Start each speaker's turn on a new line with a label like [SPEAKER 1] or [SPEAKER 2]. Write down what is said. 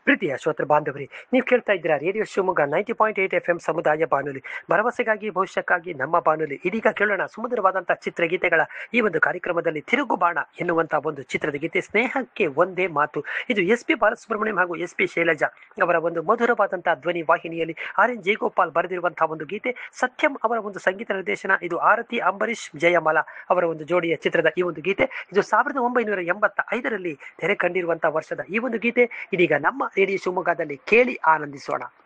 [SPEAKER 1] ಪ್ರೀತಿಯ ಶ್ರೋತೃ ಬಾಂಧವರಿ ನೀವು ಕೇಳ್ತಾ ಇದ್ದೀರಾ radio Shivamogga ninety point eight F M ಸಮುದಾಯ ಬಾನುಲಿ ಭರವಸೆಗಾಗಿ ಭವಿಷ್ಯಕ್ಕಾಗಿ ನಮ್ಮ ಬಾನುಲಿ ಇದೀಗ ಕೇಳೋಣ ಸುಮಧುರವಾದಂತಹ ಚಿತ್ರಗೀತೆಗಳ ಈ ಒಂದು ಕಾರ್ಯಕ್ರಮದಲ್ಲಿ ತಿರುಗುಬಾಣ ಎನ್ನುವಂತಹ ಒಂದು ಚಿತ್ರದ ಗೀತೆ ಸ್ನೇಹಕ್ಕೆ ಒಂದೇ ಮಾತು ಇದು ಎಸ್ ಪಿ ಬಾಲಸುಬ್ರಹ್ಮಣ್ಯಂ ಹಾಗೂ ಎಸ್ ಪಿ ಶೈಲಜಾ ಅವರ ಒಂದು ಮಧುರವಾದಂತಹ ಧ್ವನಿ ವಾಹಿನಿಯಲ್ಲಿ ಆರ್ ಎನ್ ಜಯಗೋಪಾಲ್ ಬರೆದಿರುವಂತಹ ಒಂದು ಗೀತೆ ಸತ್ಯಂ ಅವರ ಒಂದು ಸಂಗೀತ ನಿರ್ದೇಶನ ಇದು ಆರತಿ ಅಂಬರೀಶ್ ಜಯಮಾಲಾ ಅವರ ಒಂದು ಜೋಡಿಯ ಚಿತ್ರದ ಈ ಒಂದು ಗೀತೆ ಇದು ಸಾವಿರದ ಒಂಬೈನೂರ ಎಂಬತ್ತ ಐದರಲ್ಲಿ ತೆರೆ ಕಂಡಿರುವಂತಹ ವರ್ಷದ ಈ ಒಂದು ಗೀತೆ ಇದೀಗ ನಮ್ಮ ರೇಡಿಯೋ ಶಿವಮೊಗ್ಗದಲ್ಲಿ ಕೇಳಿ ಆನಂದಿಸೋಣ